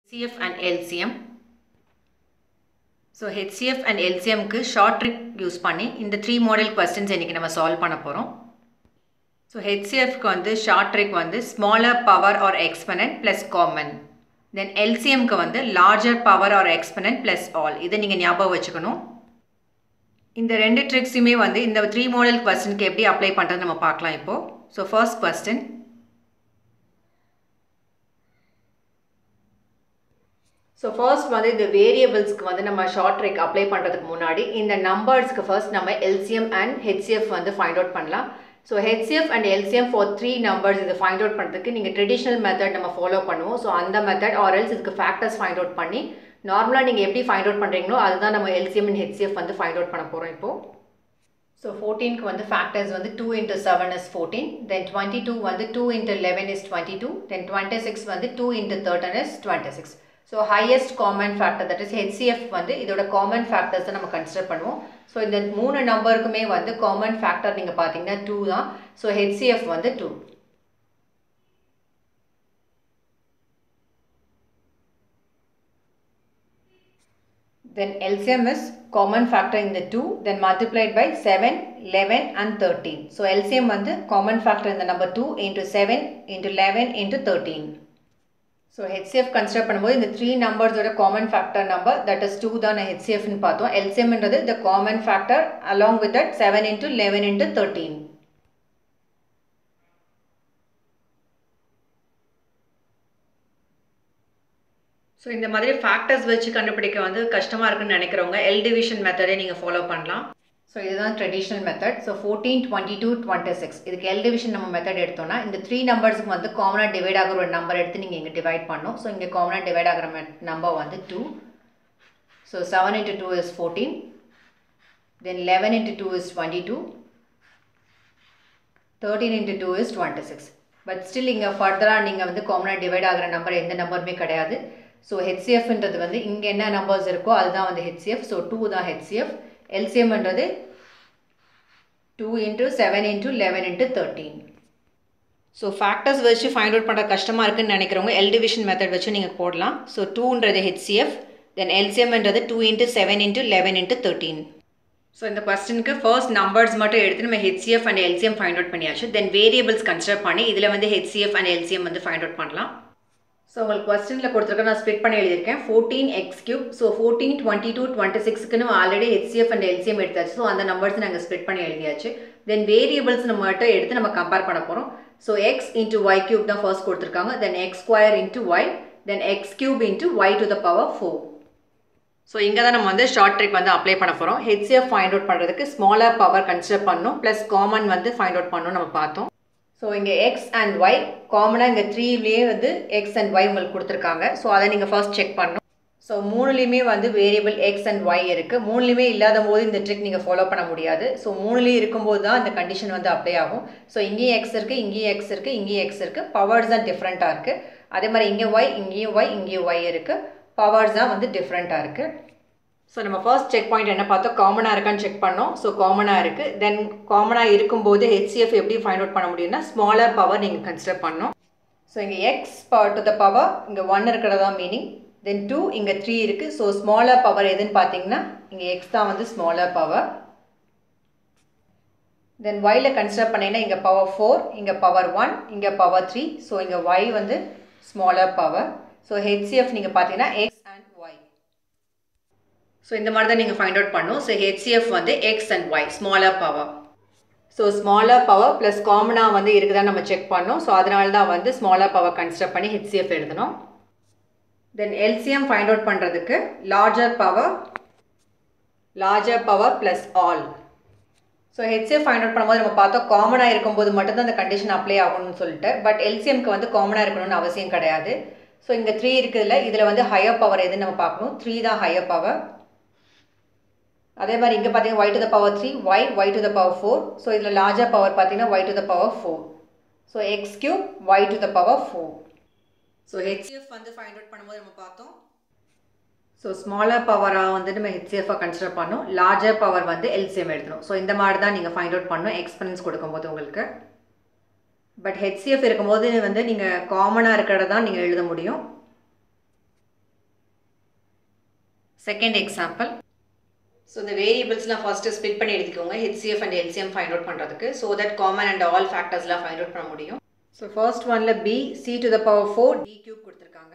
HCF and LCM so HCF and எல்சிஎம்க்கு short trick use பண்ணி இந்த த்ரீ மாடல் கொஸ்டின்ஸ் இன்றைக்கி நம்ம சால்வ் பண்ண போகிறோம் ஸோ ஹெச்சிஎஃப்க்கு வந்து ஷார்ட் ட்ரிக் வந்து smaller power or exponent plus common then எல்சிஎம்க்கு வந்து larger power or exponent plus all இதை நீங்கள் ஞாபகம் வச்சுக்கணும் இந்த ரெண்டு ட்ரிக்ஸுமே வந்து இந்த த்ரீ மாடல் கொஸ்டினுக்கு எப்படி அப்ளை பண்ணுறது நம்ம பார்க்கலாம் இப்போது so first question so first வந்து இந்த வேரியபிள்ஸ்க்கு வந்து நம்ம ஷார்ட் ட்ரிக் அப்ளை பண்ணுறதுக்கு முன்னாடி இந்த நம்பர்ஸ்க்கு ஃபர்ஸ்ட் நம்ம எல்சிஎம் அண்ட் ஹெச்சிஎஃப் வந்து ஃபைண்ட் அவுட் பண்ணலாம் so HCF and LCM for three numbers இதை ஃபைண்ட் அவுட் பண்ணுறதுக்கு நீங்கள் ட்ரெடிஷ்னல் மெத்தட் நம்ம ஃபாலோ பண்ணுவோம் ஸோ அந்த மெத்தட் ஆர் எல்ஸ் இதுக்கு ஃபேக்டர்ஸ் ஃபைண்ட் அவுட் பண்ணி நார்மலாக நீங்கள் எப்படி ஃபைண்ட் அவுட் பண்ணுறீங்களோ அதுதான் நம்ம எல்சிஎம் அண்ட் ஹெச்சிஎஃப் வந்து ஃபைண்ட் அவுட் பண்ண போகிறோம் இப்போது ஸோ ஃபோர்டீனுக்கு வந்து ஃபேக்டர்ஸ் வந்து two into seven is fourteen then twenty two வந்து two into eleven is twenty two then twenty six வந்து two into thirteen is twenty six so highest common factor that is HCF வந்து இதோட common ஃபேக்டர்ஸை நம்ம consider பண்ணுவோம் so இந்த மூணு நம்பருக்குமே வந்து common factor நீங்கள் பார்த்தீங்கன்னா டூ தான் ஸோ ஹெச்சிஎஃப் வந்து two then LCM is common factor in the 2 then multiplied by 7 11 and 13 so LCM வந்து common factor in the number 2 into 7 into 11 into 13 so HCF consider பண்ணும்போது இந்த த்ரீ நம்பர்ஸோட common factor number that is two தான் ஹெச்சிஎஃப்னு பார்த்தோம் எல்சிஎம்ன்றது the common factor along with that seven into eleven into thirteen so இந்த மாதிரி ஃபேக்டர்ஸ் வச்சு கண்டுபிடிக்க வந்து கஷ்டமாக இருக்குன்னு நினைக்கிறவங்க எல் டிவிஷன் மெத்தடே நீங்கள் ஃபாலோ பண்ணலாம் ஸோ இதுதான் traditional method so fourteen twenty two twenty six இதுக்கு எல் டிவிஷன் நம்ம மெத்தட் எடுத்தோம்னா இந்த த்ரீ நம்பர்ஸ்க்கு வந்து காமனாக டிவைட் ஆகிற ஒரு நம்பர் எடுத்து நீங்கள் இங்கே டிவைட் பண்ணணும் ஸோ இங்கே காமனாக டிவைட் ஆகிற நம்பர் வந்து two so seven into two is fourteen then eleven into two is twenty two thirteen into two is twenty six but still இங்கே ஃபர்தராக நீங்கள் வந்து காமனாக டிவைட் ஆகிற நம்பர் எந்த நம்பருமே கிடையாது ஸோ ஹெச்சிஎஃப்ன்றது வந்து இங்கே என்ன நம்பர்ஸ் இருக்கோ அதுதான் வந்து ஹெச்சிஎஃப் ஸோ டூ தான் ஹெச்சிஎஃப் எல்சிஎம்ன்றது two into seven into eleven into thirteen so factors வச்சு ஃபைண்ட் அவுட் பண்ணுற கஷ்டமாக இருக்குன்னு நினைக்கிறவங்க எல் டிவிஷன் மெத்தட் வச்சு நீங்கள் போடலாம் ஸோ டூன்றது ஹெச்சிஎஃப் தென் எல்சிஎம்ன்றது two into seven into eleven into thirteen so இந்த கொஸ்டினுக்கு ஃபர்ஸ்ட் நம்பர்ஸ் மட்டும் எடுத்து நம்ம HCF and LCM find out பண்ணியாச்சு தென் வேரியபிள்ஸ் கன்சிடர் பண்ணி இதில் வந்து ஹெச்சிஎஃப் அண்ட் எல்சிஎம் வந்து ஃபைண்ட் அவுட் பண்ணலாம் ஸோ உங்களுக்கு கொஸ்டினில் கொடுத்துருக்க நான் ஸ்பிட் பண்ணி எழுதியிருக்கேன் fourteen x cube so fourteen twenty two twenty சிக்ஸ்க்கு நம்ம ஆல்ரெடி ஹெச்சிஎஃப் அண்ட் எல்சிஎம் எடுத்தாச்சு ஸோ அந்த நம்பர்ஸ் நாங்கள் ஸ்பிட் பண்ணி எழுதியாச்சு தென் வேரியபிள்ஸ் நம்ம மட்டும் எடுத்து நம்ம கம்பேர் பண்ண போகிறோம் so x into y cube தான் ஃபர்ஸ்ட் கொடுத்துருக்காங்க then x square into y then x cube into y to the power four so இங்கே தான் நம்ம வந்து ஷார்ட் ட்ரிக் வந்து அப்ளை பண்ண போகிறோம் ஹெச்சிஎஃப் ஃபைண்ட் அவுட் பண்ணுறதுக்கு ஸ்மாலர் பவர் கன்சிடர் பண்ணணும் ப்ளஸ் காமன் வந்து ஃபைண்ட் அவுட் பண்ணணும் நம்ம பார்த்தோம் ஸோ இங்கே எக்ஸ் அண்ட் ஒய் காமனாக இங்கே த்ரீலேயே வந்து எக்ஸ் அண்ட் ஒய் உங்களுக்கு கொடுத்துருக்காங்க ஸோ அதை நீங்கள் ஃபர்ஸ்ட் செக் பண்ணணும் ஸோ மூணுலேயுமே வந்து வேரியபிள் எக்ஸ் அண்ட் ஒய் இருக்குது மூணுலேயுமே இல்லாத போது இந்த ட்ரிக் நீங்கள் ஃபாலோ பண்ண முடியாது ஸோ மூணுலேயும் இருக்கும்போது தான் இந்த கண்டிஷன் வந்து அப்ளை ஆகும் ஸோ இங்கேயும் எக்ஸ் இருக்குது இங்கேயும் எக்ஸ் இருக்குது இங்கேயும் எக்ஸ் இருக்குது பவர்ஸ் தான் டிஃப்ரெண்ட்டாக இருக்குது அதே மாதிரி இங்கே ஒய் இங்கேயும் ஒய் இங்கேயும் ஒய் இருக்குது பவர்ஸ் தான் வந்து டிஃப்ரெண்ட்டாக இருக்குது ஸோ நம்ம ஃபர்ஸ்ட் செக் பாயிண்ட் என்ன பார்த்தோம் காமனாக இருக்கான்னு செக் பண்ணோம் ஸோ காமனாக இருக்குது தென் காமனாக இருக்கும்போது ஹெச்சிஎஃப் எப்படி ஃபைண்ட் அவுட் பண்ண முடியும்னா ஸ்மாலர் பவர் நீங்கள் கன்சிடர் பண்ணோம் ஸோ இங்கே x power to the power இங்கே ஒன் இருக்கிறதா மீனிங் தென் டூ இங்கே த்ரீ இருக்குது ஸோ ஸ்மாலர் பவர் எதுன்னு பார்த்தீங்கன்னா இங்கே எக்ஸ் தான் வந்து ஸ்மாலர் பவர் தென் ஒயில் கன்சிடர் பண்ணிங்கன்னா இங்கே பவர் ஃபோர் இங்கே பவர் ஒன் இங்கே பவர் த்ரீ ஸோ இங்கே ஒய் வந்து ஸ்மாலர் பவர் ஸோ ஹெச்சிஎஃப் நீங்கள் பார்த்தீங்கன்னா எக்ஸ் அண்ட் ஒய் ஸோ இந்த மாதிரி தான் நீங்கள் ஃபைண்ட் அவுட் பண்ணும் ஸோ ஹெச்சிஎஃப் வந்து x and y smaller power so smaller power plus காமனாக வந்து இருக்குதான்னு நம்ம செக் பண்ணோம் ஸோ அதனால தான் வந்து ஸ்மாலர் பவர் கன்சிடர் பண்ணி ஹெச்சிஎஃப் எழுதணும் தென் எல்சிஎம் ஃபைண்ட் அவுட் பண்ணுறதுக்கு larger power larger power plus all so HCF find out பண்ணும்போது நம்ம பார்த்தோம் காமனாக இருக்கும்போது மட்டும்தான் அந்த கண்டிஷன் அப்ளை ஆகணும்னு சொல்லிட்டு பட் எல்சிஎம்க்கு வந்து காமனாக இருக்கணும்னு அவசியம் கிடையாது ஸோ இங்கே த்ரீ இருக்குதுல்ல இதில் வந்து ஹையர் பவர் எதுன்னு நம்ம பார்க்கணும் த்ரீ தான் ஹையர் பவர் அதே மாதிரி இங்கே பார்த்தீங்கன்னா y to the power three y y to the power four so இதில் லார்ஜர் பவர் பார்த்தீங்கன்னா y to the power four so x cube y to the power four so HCF வந்து find out பண்ணும்போது நம்ம பார்த்தோம் so smaller பவராக வந்து நம்ம ஹெச்சிஎஃபாக கன்சிடர் பண்ணோம் லார்ஜர் பவர் வந்து எல்சிஎம் எடுக்கணும் ஸோ இந்த மாதிரி தான் நீங்கள் ஃபைண்ட் அவுட் பண்ணணும் எக்ஸ்பென்ஸ் கொடுக்கும்போது உங்களுக்கு பட் ஹெச்சிஎஃப் இருக்கும்போது வந்து நீங்கள் காமனாக இருக்கிறத தான் நீங்கள் எழுத முடியும் செகண்ட் எக்ஸாம்பிள் ஸோ இந்த வேரியபிள்ஸ்லாம் ஃபஸ்ட்டு ஸ்பிட் பண்ணி எடுத்துக்கோங்க HCF and LCM find out பண்ணுறதுக்கு so that common and all ஃபேக்டர்ஸ்லாம் ஃபைண்ட் அவுட் பண்ண முடியும் ஸோ ஃபர்ஸ்ட் ஒனில் b c to the power four d cube கொடுத்துருக்காங்க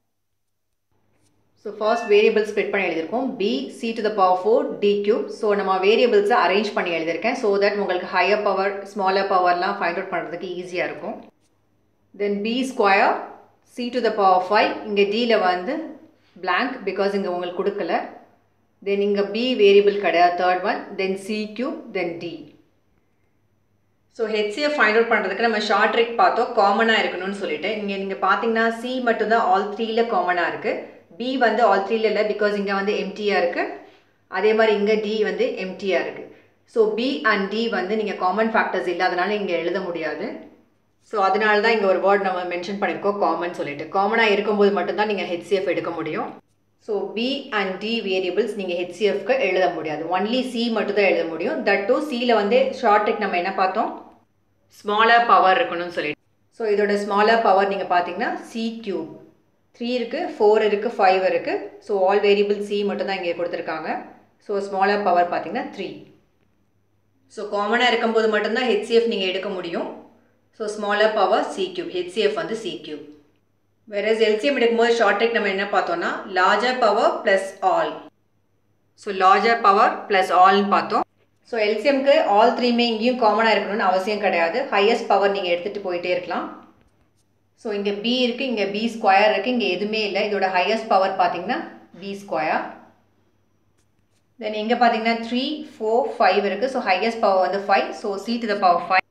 ஸோ ஃபர்ஸ்ட் வேரியபிள் ஸ்பிட் பண்ணி எழுதியிருக்கோம் b c to the power four d cube so நம்ம வேரியபிள்ஸை அரேஞ்ச் பண்ணி எழுதியிருக்கேன் ஸோ தட் உங்களுக்கு ஹையர் பவர் ஸ்மாலர் பவர்லாம் ஃபைண்ட் அவுட் பண்ணுறதுக்கு ஈஸியாக இருக்கும் then b square c to the power five இங்கே டியில் வந்து பிளாங்க் பிகாஸ் இங்கே உங்களுக்கு கொடுக்கல தென் இங்கே பி வேரியபிள் கிடையாது third one then c cube then d so HCF find out பண்ணுறதுக்கு நம்ம ஷார்ட் ட்ரிக் பார்த்தோம் காமனாக இருக்கணும்னு சொல்லிட்டு இங்கே நீங்கள் பார்த்தீங்கன்னா சி மட்டும்தான் ஆல் த்ரீல காமனாக இருக்குது பி வந்து ஆல் த்ரீல இல்லை பிகாஸ் இங்கே வந்து எம்டியாக இருக்குது அதே மாதிரி இங்கே டி வந்து எம்டியாக இருக்குது ஸோ பி அண்ட் டி வந்து நீங்கள் காமன் ஃபேக்டர்ஸ் இல்லாதனால இங்கே எழுத முடியாது ஸோ அதனால தான் இங்கே ஒரு வேர்ட் நம்ம மென்ஷன் பண்ணியிருக்கோம் காமன் சொல்லிட்டு காமனாக இருக்கும்போது மட்டும்தான் நீங்கள் ஹெச்சிஎஃப் எடுக்க முடியும் so b and d variables நீங்கள் ஹெச்சிஎஃப்க்கு எழுத முடியாது ஒன்லி சி மட்டும் தான் எழுத முடியும் தட் டூ சியில் வந்து ஷார்ட் ட்ரிக் நம்ம என்ன பார்த்தோம் ஸ்மாலர் பவர் இருக்கணும்னு சொல்லிட்டு ஸோ இதோட ஸ்மாலர் பவர் நீங்கள் பார்த்தீங்கன்னா சி கியூப் த்ரீ இருக்குது ஃபோர் இருக்குது ஃபைவ் இருக்குது ஸோ ஆல் வேரியபிள் சி மட்டும் தான் இங்கே கொடுத்துருக்காங்க ஸோ ஸ்மாலர் பவர் பார்த்தீங்கன்னா த்ரீ ஸோ காமனாக இருக்கும்போது மட்டும்தான் ஹெச்சிஎஃப் நீங்கள் எடுக்க முடியும் so smaller power c cube HCF வந்து சி கியூப் வேற எல்சிஎம் எடுக்கும்போது ஷார்ட் ட்ரிக் நம்ம என்ன பார்த்தோம்னா larger power plus all so larger power plus ஆல்னு பார்த்தோம் ஸோ எல்சிஎம்க்கு ஆல் த்ரீமே இங்கேயும் காமனாக இருக்கணும்னு அவசியம் கிடையாது ஹையஸ்ட் பவர் நீங்கள் எடுத்துகிட்டு போயிட்டே இருக்கலாம் ஸோ இங்கே பி இருக்குது இங்கே பி ஸ்கொயர் இருக்குது இங்கே எதுவுமே இல்லை இதோட ஹையஸ்ட் பவர் பார்த்தீங்கன்னா பி ஸ்கொயர் தென் இங்கே பார்த்தீங்கன்னா த்ரீ ஃபோர் ஃபைவ் இருக்குது ஸோ ஹையஸ்ட் பவர் வந்து five so c to the power five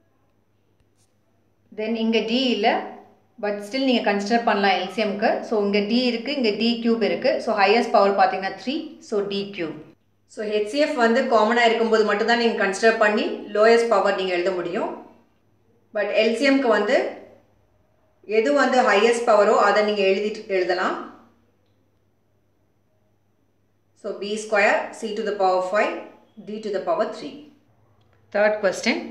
then இங்கே டி இல்லை பட் ஸ்டில் நீங்கள் கன்சிடர் பண்ணலாம் எல்சிஎம்க்கு ஸோ இங்கே டி இருக்குது இங்கே டி கியூப் இருக்குது ஸோ ஹையஸ்ட் பவர் பார்த்தீங்கன்னா three so d cube so HCF வந்து காமனாக இருக்கும்போது மட்டும்தான் நீங்கள் கன்சிடர் பண்ணி லோயஸ்ட் பவர் நீங்கள் எழுத முடியும் பட் எல்சிஎம்க்கு வந்து எது வந்து ஹையஸ்ட் பவரோ அதை நீங்கள் எழுதிட்டு எழுதலாம் so b square c to the power five d to the power three third question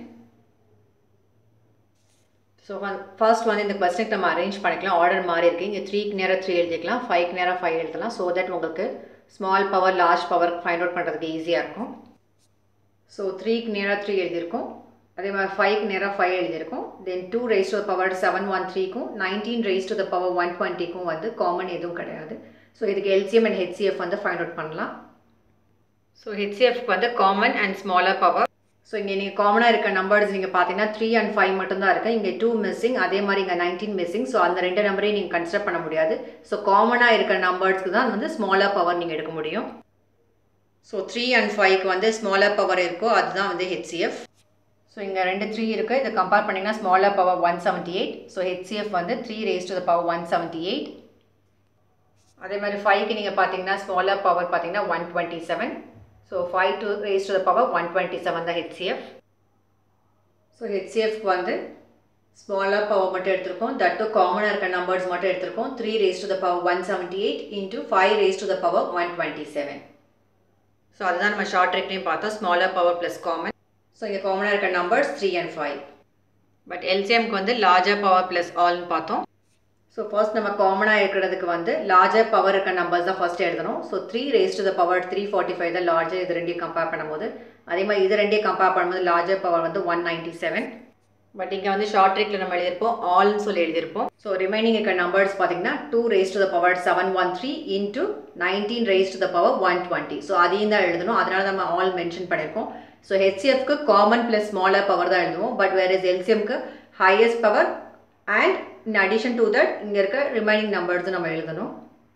so first வந்து இந்த கொஸ்டினுக்கு நம்ம அரேஞ்ச் பண்ணிக்கலாம் ஆர்டர் மாறி இருக்குது இங்கே த்ரீக்கு நேராக த்ரீ எழுதிக்கலாம் ஃபைவ்க்கு நேராக ஃபைவ் எழுதலாம் ஸோ தட் உங்களுக்கு small power large power find out பண்ணுறதுக்கு ஈஸியாக இருக்கும் ஸோ த்ரீக்கு நேராக த்ரீ எழுதியிருக்கோம் அதே மாதிரி ஃபைவ்க்கு நேராக ஃபைவ் எழுதியிருக்கோம் then two raise to power seven one த்ரீக்கும் nineteen raise to the power one டுவெண்ட்டிக்கும் வந்து காமன் எதுவும் கிடையாது ஸோ இதுக்கு எல்சிஎம் அண்ட் ஹெச்சிஎஃப் வந்து ஃபைண்ட் அவுட் பண்ணலாம் ஸோ ஹெச்சிஎஃப்க்கு வந்து common and smaller power so இங்கே நீங்கள் காமனாக இருக்க நம்பர்ஸ் நீங்கள் பார்த்தீங்கன்னா த்ரீ அண்ட் ஃபைவ் மட்டும்தான் இருக்குது இங்கே டூ மிஸ்ஸிங் அதே மாதிரி இங்கே நைன்டீன் மிஸ்ஸிங் ஸோ அந்த ரெண்டு நம்பரையும் நீங்கள் கன்சிடர் பண்ண முடியாது ஸோ காமனாக இருக்கிற நம்பர்ஸ்க்கு தான் வந்து ஸ்மாலர் பவர் நீங்கள் எடுக்க முடியும் ஸோ த்ரீ அண்ட் ஃபைவ்க்கு வந்து ஸ்மாலர் பவர் இருக்கோ அதுதான் வந்து ஹெச்சிஎஃப் ஸோ இங்கே ரெண்டு த்ரீ இருக்குது இதை கம்பேர் பண்ணிங்கன்னா smaller power one seventy eight so HCF வந்து three raise to the power one seventy eight அதே மாதிரி ஃபைவ்க்கு நீங்கள் பார்த்தீங்கன்னா ஸ்மாலர் பவர் பார்த்தீங்கன்னா one twenty seven so five to raise to the power one twenty seven தான் HCF so ஹெச்சிஎஃப்க்கு வந்து ஸ்மாலர் பவர் மட்டும் எடுத்திருக்கோம் தட் டு காமனாக இருக்க நம்பர்ஸ் மட்டும் எடுத்திருக்கோம் three raise to the power one seventy eight into five raise to the power one twenty seven so அதுதான் நம்ம ஷார்ட் ட்ரிக்லையும் பார்த்தோம் smaller power plus common so இங்கே காமனாக இருக்க numbers three and five but எல்சிஎம்க்கு வந்து லார்ஜர் பவர் ப்ளஸ் ஆல்னு பார்த்தோம் ஸோ ஃபர்ஸ்ட் நம்ம காமனாக இருக்கிறதுக்கு வந்து லார்ஜர் பவர் இருக்க நம்பர்ஸ் தான் ஃபர்ஸ்ட் எழுதணும் so three raise to the power three forty five தான் லார்ஜர் இது ரெண்டையும் கம்பேர் பண்ணும்போது அதே மாதிரி இது ரெண்டையும் கம்பேர் பண்ணும்போது லார்ஜர் பவர் வந்து ஒன் நைன்ட்டி செவன் பட் இங்கே வந்து ஷார்ட் ட்ரிக்கில் நம்ம எழுதியிருப்போம் ஆல்னு சொல்லி எழுதியிருப்போம் ஸோ ரிமைனிங் இருக்க நம்பர்ஸ் பார்த்தீங்கன்னா two raise to the power seven one three into nineteen raise to the power one twenty so அதையும் தான் எழுதணும் அதனால நம்ம ஆல் மென்ஷன் பண்ணியிருக்கோம் ஸோ ஹெச்சிஎஃப்க்கு காமன் ப்ளஸ் ஸ்மாலர் பவர் தான் எழுதுவோம் பட் வேர் இஸ் எல்சிஎம்க்கு highest power and in addition to that இங்கே இருக்க ரிமைனிங் நம்பர்ஸும் நம்ம எழுதணும்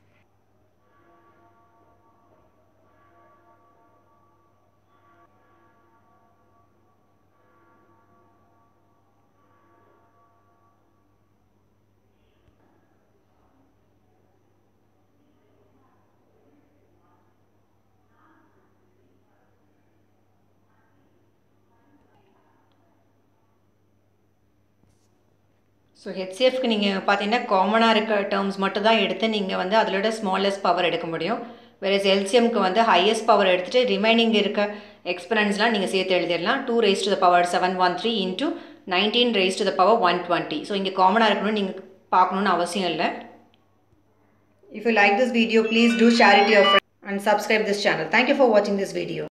ஸோ ஹெச்சிஎஃப்க்கு நீங்கள் பார்த்தீங்கன்னா காமனாக இருக்க டேர்ம்ஸ் மட்டும் தான் எடுத்து நீங்கள் வந்து அதோட ஸ்மாலஸ்ட் பவர் எடுக்க முடியும் வேறஸ் எல்சிஎம்க்கு வந்து ஹையஸ்ட் பவர் எடுத்துகிட்டு ரிமைனிங் இருக்க எக்ஸ்பெரன்ஸ்லாம் நீங்கள் சேர்த்து எழுதிடலாம் two raise to the power seven one three into nineteen raise to the power one twenty so இங்கே காமனாக இருக்கணும்னு நீங்கள் பார்க்கணுன்னு அவசியம் இல்லை if you like this video please do share it your and subscribe this channel. Thank you for watching this video.